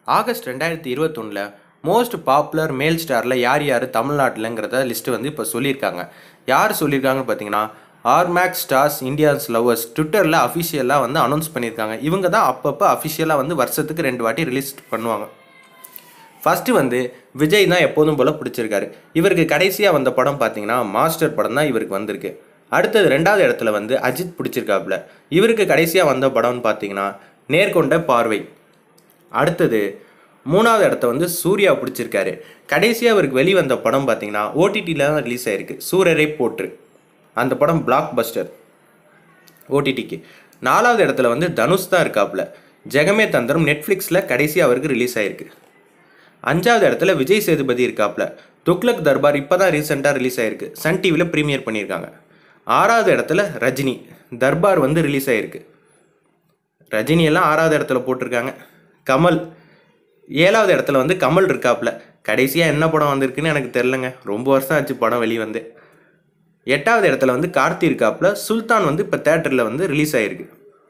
August ரெண்டாயிரத்தி இருபத்தொன்னில் most popular மேல் ஸ்டாரில் யார் யார் தமிழ்நாட்டிலங்கிறத லிஸ்ட்டு வந்து இப்போ சொல்லியிருக்காங்க யார் சொல்லியிருக்காங்கன்னு பார்த்தீங்கன்னா ஆர்மேக் ஸ்டார்ஸ் இந்தியாஸ் லவ்வர்ஸ் ட்விட்டரில் அஃபிஷியலாக வந்து அனௌன்ஸ் பண்ணியிருக்காங்க இவங்க தான் அப்பப்போ அஃபிஷியலாக வந்து வருஷத்துக்கு ரெண்டு வாட்டி ரிலீஸ் பண்ணுவாங்க ஃபஸ்ட்டு வந்து விஜய் தான் எப்போதும் போல் பிடிச்சிருக்காரு இவருக்கு கடைசியாக வந்த படம் பார்த்தீங்கன்னா மாஸ்டர் படம் தான் இவருக்கு வந்திருக்கு அடுத்தது ரெண்டாவது இடத்துல வந்து அஜித் பிடிச்சிருக்காப்புல இவருக்கு கடைசியாக வந்த படம்னு பார்த்தீங்கன்னா நேர்கொண்ட பார்வை அடுத்தது மூணாவது இடத்த வந்து சூர்யா பிடிச்சிருக்காரு கடைசியாக அவருக்கு வெளிவந்த படம் பார்த்தீங்கன்னா ஓடிடியில் தான் ரிலீஸ் ஆயிருக்கு சூரரை போற்று அந்த படம் பிளாக் பஸ்டர் ஓடிடிக்கு நாலாவது இடத்துல வந்து தனுஷ் தான் இருக்காப்புல ஜெகமே தந்திரம் நெட்ஃப்ளிக்ஸில் கடைசி அவருக்கு ரிலீஸ் ஆயிருக்கு அஞ்சாவது இடத்துல விஜய் சேதுபதி இருக்காப்புல துக்ளக் தர்பார் இப்போ தான் ரீசெண்டாக ரிலீஸ் ஆயிருக்கு சன் டிவியில் ப்ரீமியர் பண்ணியிருக்காங்க ஆறாவது இடத்துல ரஜினி தர்பார் வந்து ரிலீஸ் ஆயிருக்கு ரஜினி எல்லாம் ஆறாவது இடத்துல போட்டிருக்காங்க கமல் ஏழாவது இடத்துல வந்து கமல் இருக்காப்புல கடைசியாக என்ன படம் வந்திருக்குன்னு எனக்கு தெரிலங்க ரொம்ப வருஷம் ஆச்சு படம் வெளியே வந்து எட்டாவது இடத்துல வந்து கார்த்தி இருக்காப்புல சுல்தான் வந்து இப்போ தேட்டரில் வந்து ரிலீஸ் ஆகிருக்கு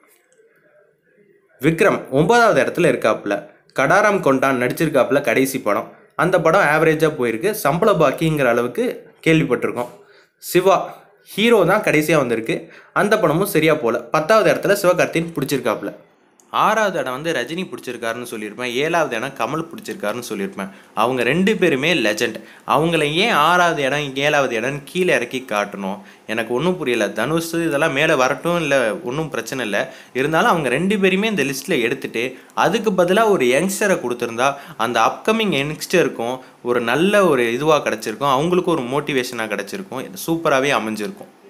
விக்ரம் ஒன்பதாவது இடத்துல இருக்காப்புல கடாரம் கொண்டான் நடிச்சிருக்காப்புல கடைசி படம் அந்த படம் ஆவரேஜாக போயிருக்கு சம்பள பாக்கிங்கிற அளவுக்கு கேள்விப்பட்டிருக்கோம் சிவா ஹீரோ தான் கடைசியாக வந்திருக்கு அந்த படமும் சரியாக போகல பத்தாவது இடத்துல சிவகார்த்தின் பிடிச்சிருக்காப்புல ஆறாவது இடம் வந்து ரஜினி பிடிச்சிருக்காருன்னு சொல்லியிருப்பேன் ஏழாவது இடம் கமல் பிடிச்சிருக்காருன்னு சொல்லியிருப்பேன் அவங்க ரெண்டு பேருமே லெஜண்ட் அவங்கள ஏன் ஆறாவது இடம் ஏழாவது இடம் கீழே இறக்கி காட்டணும் எனக்கு ஒன்றும் புரியல தனுஷ் இதெல்லாம் மேலே வரட்டும் இல்லை ஒன்றும் பிரச்சனை இல்லை இருந்தாலும் அவங்க ரெண்டு பேருமே இந்த லிஸ்ட்டில் எடுத்துட்டு அதுக்கு பதிலாக ஒரு யங்ஸ்டரை கொடுத்துருந்தா அந்த அப்கமிங் யங்ஸ்டருக்கும் ஒரு நல்ல ஒரு இதுவாக கிடச்சிருக்கும் அவங்களுக்கும் ஒரு மோட்டிவேஷனாக கிடச்சிருக்கும் சூப்பராகவே அமைஞ்சிருக்கும்